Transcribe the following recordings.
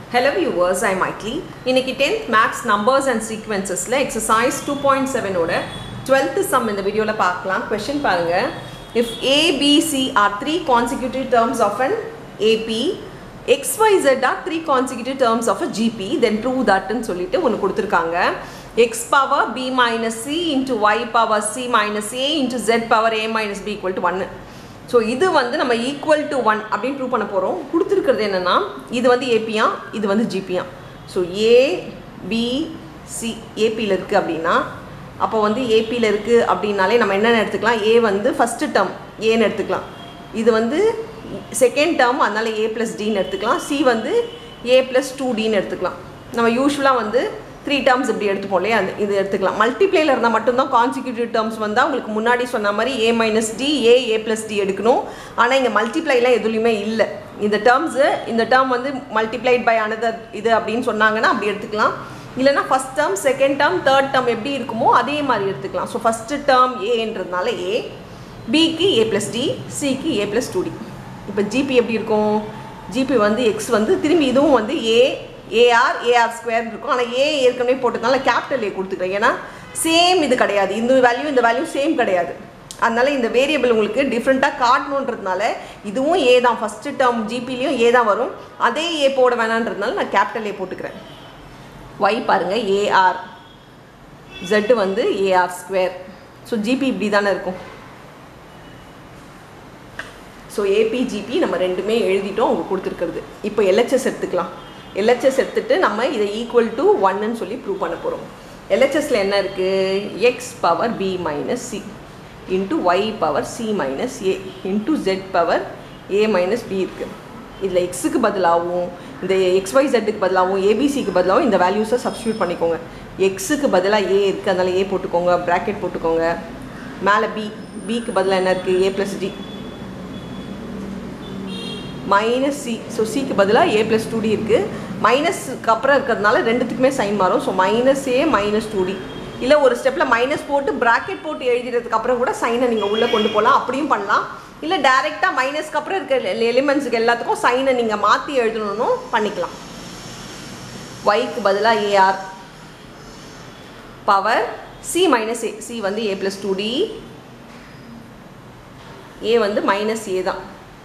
Hello viewers, I'm Maitli. இன்னைக்கு 10th maths numbers and சீக்வன்சஸில் exercise two point செவனோட twelfth sum இந்த வீடியோவில் பார்க்கலாம் கொஷின் பாருங்க if ABC are three consecutive terms of an AP XYZ are three consecutive terms of a GP then prove தட்னு சொல்லிட்டு ஒன்று கொடுத்துருக்காங்க x power b minus c into y power c minus a into z power a minus b equal to ஒன்று so இது வந்து நம்ம equal to one அப்படின்னு prove பண்ண போகிறோம் கொடுத்துருக்கிறது என்னென்னா இது வந்து ஏபியா இது வந்து ஜிபியா ஸோ ஏ பி சி ஏபியில் இருக்குது அப்படின்னா அப்போ வந்து ஏபியில் இருக்குது அப்படின்னாலே நம்ம என்னென்ன எடுத்துக்கலாம் ஏ வந்து ஃபஸ்ட்டு டேர்ம் ஏன்னு எடுத்துக்கலாம் இது வந்து செகண்ட் டேர்ம் அதனால் ஏ ப்ளஸ் டின்னு எடுத்துக்கலாம் சி வந்து ஏ ப்ளஸ் டூ டின்னு எடுத்துக்கலாம் நம்ம யூஸ்வலாக வந்து த்ரீ டேர்ம்ஸ் இப்படி எடுத்துப்போம் இல்லையா அது இது எடுத்துக்கலாம் மல்டிப்ளேயில் இருந்தால் மட்டும்தான் கான்சிக்யூட்டிவ் டேர்ம்ஸ் வந்தால் உங்களுக்கு முன்னாடி சொன்ன மாதிரி a minus d a a plus d எடுக்கணும் ஆனால் இங்கே மல்டிப்ளைலாம் எதுலேயுமே இல்லை இந்த டேர்ம்ஸு இந்த டேர்ம் வந்து மல்டிப்ளைட் பை அனதர் இது அப்படின்னு சொன்னாங்கன்னா அப்படி எடுத்துக்கலாம் இல்லைனா first term second term third term எப்படி இருக்குமோ அதே மாதிரி எடுத்துக்கலாம் ஸோ ஃபஸ்ட்டு டேர்ம் ஏன்றதுனால ஏ பிக்கு ஏ ப்ளஸ் டி சிக்கு ஏ ப்ளஸ் டூ டி இப்போ ஜிபி எப்படி இருக்கும் ஜிபி வந்து எக்ஸ் வந்து திரும்பி இதுவும் வந்து ஏ ஏஆர் ஏஆர் ஸ்கொயர் இருக்கும் ஆனால் ஏ ஏற்கனவே போட்டதுனால கேபிட்டல் ஏ கொடுத்துக்கிறேன் ஏன்னா சேம் இது கிடையாது இந்த வேல்யூ இந்த வேல்யூ சேம் கிடையாது அதனால இந்த வேரியபிள் உங்களுக்கு டிஃப்ரெண்ட்டாக காட்டணுன்றதுனால இதுவும் ஏ தான் ஃபஸ்ட்டு டேர்ம் ஜிபிலையும் ஏ தான் வரும் அதே ஏ போட வேணான்றதுனால நான் கேபிட்டல் ஏ போட்டுக்கிறேன் ஒய் பாருங்கள் ஏஆர் ஜெட்டு வந்து ஏஆர் ஸ்கொயர் ஸோ ஜிபி இப்படி தானே இருக்கும் ஸோ ஏபிஜிபி நம்ம ரெண்டுமே எழுதிட்டோம் அவங்க கொடுத்துருக்குறது இப்போ எல்ஹெச்எஸ் எடுத்துக்கலாம் எல்ஹெச்எஸ் எடுத்துகிட்டு நம்ம இதை ஈக்குவல் டு ஒன்னுன்னு சொல்லி ப்ரூவ் பண்ண போகிறோம் எல்ஹெச்எஸில் என்ன இருக்குது x power b minus c into y power c minus a into z power a minus b இருக்குது இதில் எக்ஸுக்கு பதிலாகவும் இந்த எக்ஸ்ஒய் ஜெட்டுக்கு பதிலாகவும் ஏபிசிக்கு பதிலாகவும் இந்த வேல்யூஸை சப்ஸ்டியூட் பண்ணிக்கோங்க எக்ஸுக்கு பதிலாக ஏ இருக்குது அதனால் ஏ போட்டுக்கோங்க ப்ராக்கெட் போட்டுக்கோங்க மேலே பி பிக்கு பதிலாக என்ன இருக்குது a plus d minus c so சிக்கு பதிலாக ஏ ப்ளஸ் டூ டி இருக்குது மைனஸ்க்கு அப்புறம் இருக்கிறதுனால ரெண்டுத்துக்குமே சைன் மாறும் so minus a minus two d இல்லை ஒரு ஸ்டெப்பில் மைனஸ் போட்டு ப்ராக்கெட் போட்டு எழுதிறதுக்கு அப்புறம் கூட சைனை நீங்கள் உள்ளே கொண்டு போகலாம் அப்படியும் பண்ணலாம் இல்லை டேரெக்டாக மைனஸ்க்கு அப்புறம் இருக்க எலிமெண்ட்ஸுக்கு எல்லாத்துக்கும் சைனை நீங்கள் மாற்றி எழுதணும்னு பண்ணிக்கலாம் ஒய்க்கு பதிலாக ar power c minus a c வந்து a plus two d a வந்து மைனஸ் ஏ தான்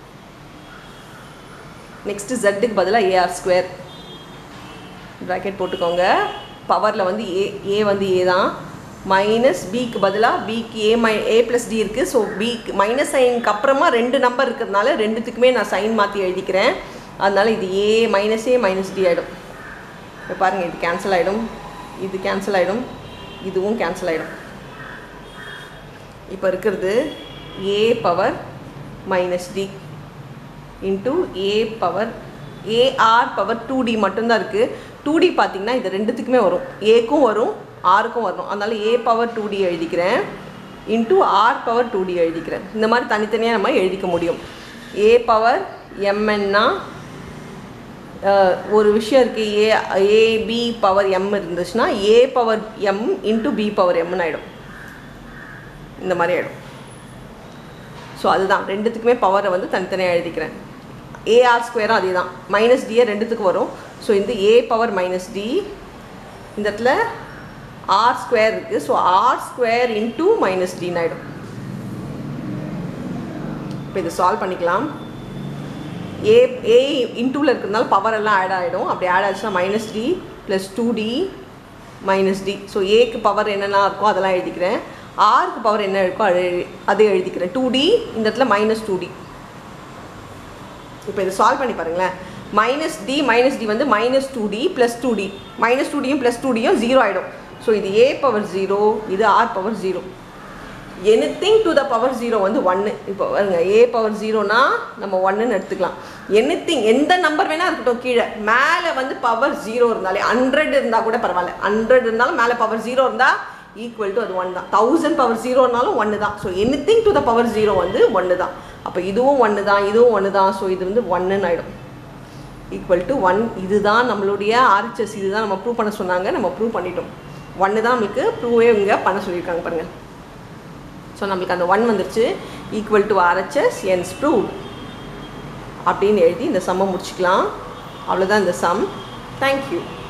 நெக்ஸ்ட்டு ஜெட்டுக்கு பதிலாக ஏஆர் ஸ்கொயர் ப்ராக்கெட் போட்டுக்கோங்க பவரில் வந்து ஏ ஏ வந்து ஏ தான் மைனஸ் பிக்கு பதிலாக பிக்கு a minus a plus d இருக்குது ஸோ பிக்கு மைனஸ் சைனுக்கு அப்புறமா ரெண்டு நம்பர் இருக்கிறதுனால ரெண்டுத்துக்குமே நான் சைன் மாற்றி எழுதிக்கிறேன் அதனால் இது a minus a minus d ஆகிடும் இப்போ பாருங்கள் இது கேன்சல் ஆகிடும் இது கேன்சல் ஆகிடும் இதுவும் கேன்சல் ஆகிடும் இப்போ இருக்கிறது a power minus d into a power ar power two d மட்டும்தான் இருக்குது டூ டி பார்த்திங்கன்னா இது ரெண்டுத்துக்குமே வரும் ஏக்கும் வரும் ஆருக்கும் வரும் அதனால் ஏ பவர் டூ டி எழுதிக்கிறேன் into r power two d எழுதிக்கிறேன் இந்த மாதிரி தனித்தனியாக நம்ம எழுதிக்க முடியும் ஏ பவர் எம்என்னா ஒரு விஷயம் இருக்குது ஏ ஏபி பவர் எம் இருந்துச்சுன்னா a power m into b power எம்னு ஆகிடும் இந்த மாதிரி ஆகிடும் ஸோ அதுதான் ரெண்டுத்துக்குமே பவரை வந்து தனித்தனியாக எழுதிக்கிறேன் ஏஆர் ஸ்கொயரும் அதே தான் மைனஸ் டியே ரெண்டுத்துக்கு வரும் ஸோ இந்த ஏ பவர் மைனஸ் டி இந்த இடத்துல ஆர் ஸ்கொயர் இருக்குது so r square into minus டின்னு ஆகிடும் இப்போ இதை சால்வ் பண்ணிக்கலாம் ஏ ஏ இன்டூவில் இருக்கிறதுனால பவர் எல்லாம் ஆட் ஆகிடும் அப்படி ஆட் ஆச்சுன்னா minus d plus two d minus d so ஏக்கு பவர் என்னென்ன இருக்கோ அதெல்லாம் எழுதிக்கிறேன் ஆருக்கு பவர் என்ன இருக்கோ அது அதே எழுதிக்கிறேன் டூ டி இந்த இடத்துல மைனஸ் டூ டி இப்போ இதை சால்வ் பண்ணி பாருங்களேன் மைனஸ் டி மைனஸ் டி வந்து minus two d plus two d minus two டியும் ப்ளஸ் டூ டியும் ஜீரோ ஆகிடும் ஸோ இது ஏ பவர் ஜீரோ இது r power zero anything to the power zero வந்து ஒன்று இப்போ பாருங்க ஏ பவர் ஜீரோனா நம்ம ஒன்றுன்னு எடுத்துக்கலாம் எனி திங் எந்த நம்பர் வேணால் இருக்கட்டும் கீழே மேலே வந்து பவர் ஜீரோ இருந்தாலே ஹண்ட்ரட் இருந்தால் கூட பரவாயில்ல ஹண்ட்ரட் இருந்தாலும் மேலே பவர் ஜீரோ இருந்தால் ஈக்குவல் டு அது ஒன் தான் தௌசண்ட் பவர் ஜீரோனாலும் ஒன்று தான் so anything to the power zero வந்து ஒன்று தான் அப்போ இதுவும் ஒன்று தான் இதுவும் ஒன்று தான் ஸோ இது வந்து ஒன்றுன்னு ஆகிடும் ஈக்குவல் டு ஒன் இதுதான் நம்மளுடைய ஆர்ஹெச்எஸ் இதுதான் நம்ம ப்ரூவ் பண்ண சொன்னாங்க நம்ம ப்ரூவ் பண்ணிட்டோம் ஒன்று தான் நம்மளுக்கு ப்ரூவே இங்கே பண்ண சொல்லியிருக்காங்க பாருங்கள் ஸோ நம்மளுக்கு அந்த ஒன் வந்துருச்சு equal to RHS hence prove அப்படின்னு எழுதி இந்த சம்மை முடிச்சுக்கலாம் அவ்வளோதான் இந்த சம் தேங்க்யூ